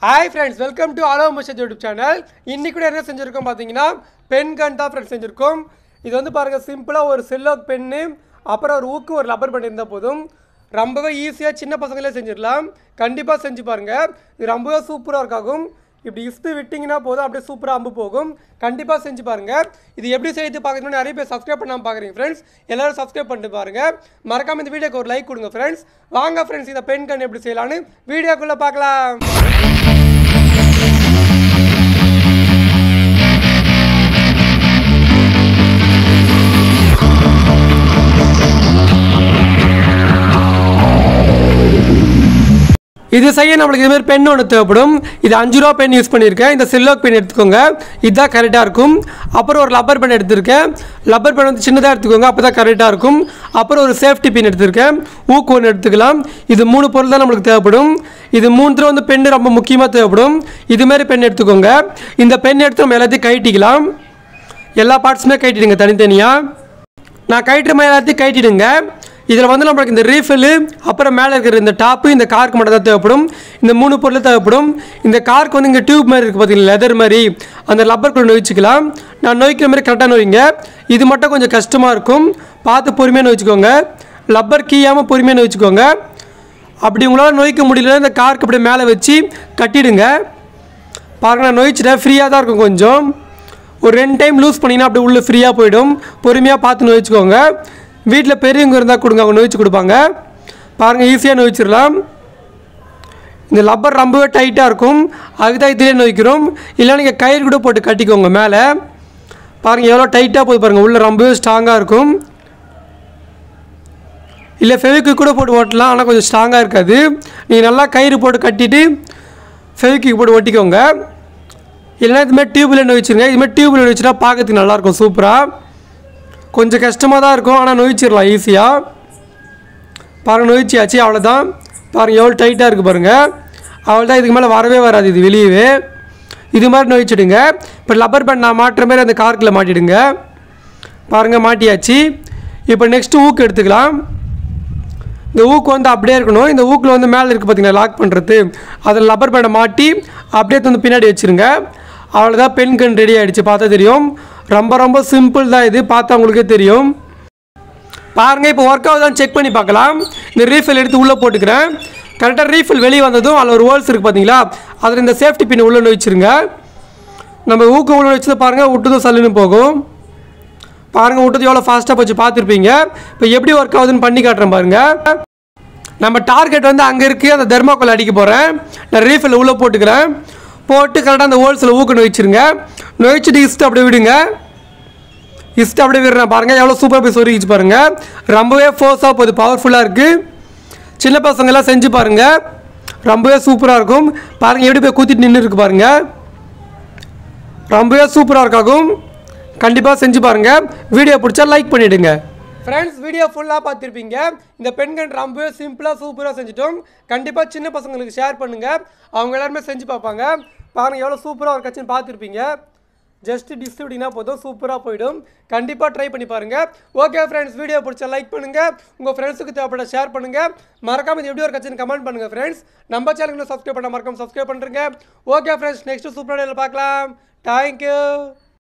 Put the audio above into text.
hi friends welcome to ஆலோ mission YouTube channel இன்னைக்கு கூட என்ன செஞ்சுருக்கோம் பார்த்தீங்கன்னா பென் கன் தான் ஃப்ரெண்ட்ஸ் செஞ்சுருக்கோம் இது வந்து பாருங்கள் சிம்பிளாக ஒரு செல்லோக் பென்னு அப்புறம் ஒரு ஊக்கு ஒரு ரப்பர் பேண்ட் இருந்தால் போதும் ரொம்பவே ஈஸியாக சின்ன பசங்களே செஞ்சிடலாம் கண்டிப்பாக செஞ்சு பாருங்கள் இது ரொம்பவே சூப்பராக இருக்காகும் இப்படி இஸ்து விட்டிங்கன்னா போதும் அப்படியே சூப்பராக அம்பு போகும் கண்டிப்பாக செஞ்சு பாருங்கள் இது எப்படி செய்து பார்க்கணும்னு நிறைய பேர் சப்ஸ்கிரைப் பண்ணாமல் பார்க்குறீங்க ஃப்ரெண்ட்ஸ் எல்லாரும் சப்ஸ்கிரைப் பண்ணிட்டு பாருங்கள் மறக்காம இந்த வீடியோக்கு ஒரு லைக் கொடுங்க ஃப்ரெண்ட்ஸ் வாங்க ஃப்ரெண்ட்ஸ் இந்த பென் கன் எப்படி செய்யலான்னு வீடியோக்குள்ளே பார்க்கலாம் இது செய்ய நம்மளுக்கு இதுமாதிரி பென் ஒன்று தேவைப்படும் இது அஞ்சு ரூபா பென் யூஸ் பண்ணியிருக்கேன் இந்த சில்லோக் பென் எடுத்துக்கோங்க இதுதான் கரெக்டாக இருக்கும் அப்புறம் ஒரு லப்பர் பென் எடுத்திருக்கேன் லப்பர் பென் வந்து சின்னதாக எடுத்துக்கோங்க அப்போ தான் கரெக்டாக இருக்கும் அப்புறம் ஒரு சேஃப்டி பின் எடுத்திருக்கேன் ஊக்கு ஒன்று எடுத்துக்கலாம் இது மூணு பொருள் தான் நம்மளுக்கு தேவைப்படும் இது மூணு வந்து பென் ரொம்ப முக்கியமாக தேவைப்படும் இதுமாரி பென் எடுத்துக்கோங்க இந்த பென் எடுத்து நம்ம எல்லாத்தையும் கழட்டிக்கலாம் எல்லா பார்ட்ஸுமே கழட்டிடுங்க தனித்தனியாக நான் கயிற்று மேலே எல்லாத்தையும் கட்டிடுங்க இதில் வந்து நம்மளுக்கு இந்த ரீஃபில்லு அப்புறம் மேலே இருக்கிற இந்த டாப்பு இந்த காருக்கு மட்டும் தான் தேவைப்படும் இந்த மூணு பொருள் தேவைப்படும் இந்த காருக்கு வந்து இங்கே டியூப் மாதிரி இருக்குது பார்த்தீங்களா லெதர் மாதிரி அந்த லப்பர் கூட நோய்ச்சிக்கலாம் நான் நோய்க்கிற மாதிரி கரெக்டாக நோய்ங்க இது மட்டும் கொஞ்சம் கஷ்டமாக இருக்கும் பார்த்து பொறுமையாக நோய்ச்சிக்கோங்க லப்பர் கீயாமல் பொறுமையாக நோய்ச்சிக்கோங்க அப்படி உங்களால் நோய்க்க முடியல இந்த காருக்கு அப்படியே மேலே வச்சு கட்டிடுங்க பாருங்க நான் நோய்ச்சிட்டேன் ஃப்ரீயாக தான் இருக்கும் கொஞ்சம் ஒரு ரெண்டு டைம் லூஸ் பண்ணிங்கன்னா அப்படியே உள்ளே ஃப்ரீயாக போயிடும் பொறுமையாக பார்த்து நோய்ச்சிக்கோங்க வீட்டில் பெரியவங்க இருந்தால் கொடுங்க அவங்க நோய்ச்சி கொடுப்பாங்க பாருங்கள் ஈஸியாக நோய்ச்சிடலாம் இந்த லப்பர் ரொம்பவே டைட்டாக இருக்கும் அதுக்கு தான் இதிலே நோய்க்கிறோம் இல்லை நீங்கள் கயிறு கூட போட்டு கட்டிக்கோங்க மேலே பாருங்கள் எவ்வளோ டைட்டாக போய் பாருங்கள் உள்ளே ரொம்பவே ஸ்ட்ராங்காக இருக்கும் இல்லை ஃபெவிக்கு கூட போட்டு ஓட்டலாம் ஆனால் கொஞ்சம் ஸ்ட்ராங்காக இருக்காது நீங்கள் நல்லா கயிறு போட்டு கட்டிட்டு ஃபெவிக்கு போட்டு ஒட்டிக்கோங்க இல்லைன்னா இதுமாதிரி டியூப்ல நோய்ச்சிருங்க இதுமாதிரி டியூப்ல நோய்ச்சினா பார்க்கறதுக்கு நல்லாயிருக்கும் சூப்பராக கொஞ்சம் கஷ்டமாக தான் இருக்கும் ஆனால் நோய்ச்சிடலாம் ஈஸியாக பாருங்கள் நோய்ச்சியாச்சு அவ்வளோதான் பாருங்கள் எவ்வளோ டைட்டாக இருக்குது பாருங்கள் அவ்வளோதான் இதுக்கு மேலே வரவே வராது இது வெளியவே இது மாதிரி நோய்ச்சிடுங்க இப்போ லப்பர் பேண்ட் நான் மாட்டுற மாதிரி அந்த கார்க்கில் மாட்டிடுங்க பாருங்கள் மாட்டியாச்சு இப்போ நெக்ஸ்ட்டு ஊக்கு எடுத்துக்கலாம் இந்த ஊக்கு வந்து அப்படியே இருக்கணும் இந்த ஊக்கில் வந்து மேலே இருக்குது பார்த்தீங்களா லாக் பண்ணுறது அதில் லப்பர் பேண்டை மாட்டி அப்படியே வந்து பின்னாடி வச்சுருங்க அவ்வளோதான் பென் கன் ரெடி ஆகிடுச்சு பார்த்தா தெரியும் ரொம்ப ரொம்ப சிம்பிள் தான் இது பார்த்தா உங்களுக்கே தெரியும் பாருங்கள் இப்போ ஒர்க் ஆகுதான்னு செக் பண்ணி பார்க்கலாம் இந்த ரீஃபில் எடுத்து உள்ளே போட்டுக்கிறேன் கரெக்டாக ரீஃபில் வெளியே வந்ததும் அதில் ஒரு ஹோல்ஸ் இருக்குது பார்த்தீங்களா அதில் இந்த சேஃப்டி பின் உள்ளே வச்சுருங்க நம்ம ஊக்கம் உள்ள வச்சது பாருங்கள் விட்டதும் சல்லுன்னு போகும் பாருங்கள் விட்டது எவ்வளோ ஃபாஸ்ட்டாக போச்சு பார்த்துருப்பீங்க இப்போ எப்படி ஒர்க் ஆகுதுன்னு பண்ணி காட்டுறேன் பாருங்கள் நம்ம டார்கெட் வந்து அங்கே இருக்குது அந்த தெர்மாக்கோல் அடிக்க போகிறேன் நான் ரீஃபில் உள்ளே போட்டுக்கிறேன் போட்டு கரெக்டாக அந்த ஹோல்ஸில் ஊக்க நோய்ச்சிருங்க நோய்ச்சிட்டு இஸ்ட்டு அப்படியே விடுங்க இஸ்ட்டு அப்படியே விடுறேன் பாருங்கள் எவ்வளோ சூப்பராக போய் சொருகிச்சு பாருங்கள் ரொம்பவே ஃபோர்ஸாக போகுது பவர்ஃபுல்லாக இருக்குது சின்ன பசங்கள்லாம் செஞ்சு பாருங்கள் ரொம்பவே சூப்பராக இருக்கும் பாருங்கள் எப்படி போய் கூத்திட்டு நின்று இருக்கு பாருங்கள் ரொம்பவே சூப்பராக இருக்காகும் கண்டிப்பாக செஞ்சு பாருங்கள் வீடியோ பிடிச்சா லைக் பண்ணிவிடுங்க ஃப்ரெண்ட்ஸ் வீடியோ ஃபுல்லாக பார்த்துருப்பீங்க இந்த பெண்கள் ரொம்பவே சிம்பிளாக சூப்பராக செஞ்சுட்டோம் கண்டிப்பாக சின்ன பசங்களுக்கு ஷேர் பண்ணுங்கள் அவங்க எல்லாருமே செஞ்சு பார்ப்பாங்க பாருங்கள் எவ்வளோ சூப்பராக ஒரு கட்சின்னு பார்த்துருப்பீங்க ஜஸ்ட் டிஸ்ட்ரிபியூட்டிங்னா போதும் சூப்பராக போயிடும் கண்டிப்பாக ட்ரை பண்ணி பாருங்கள் ஓகே ஃப்ரெண்ட்ஸ் வீடியோ பிடிச்சா லைக் பண்ணுங்கள் உங்கள் ஃப்ரெண்ட்ஸுக்கு தேவைப்பட ஷேர் பண்ணுங்கள் மறக்காம இது எப்படி ஒரு கட்சின்னு கமெண்ட் பண்ணுங்கள் ஃப்ரெண்ட்ஸ் நம்ம சேனலுக்கு சப்ஸ்கிரைப் பண்ண மறக்காம சப்ஸ்கிரைப் பண்ணுறேங்க ஓகே ஃப்ரெண்ட்ஸ் நெக்ஸ்ட் சூப்பராக பார்க்கலாம் தேங்க்யூ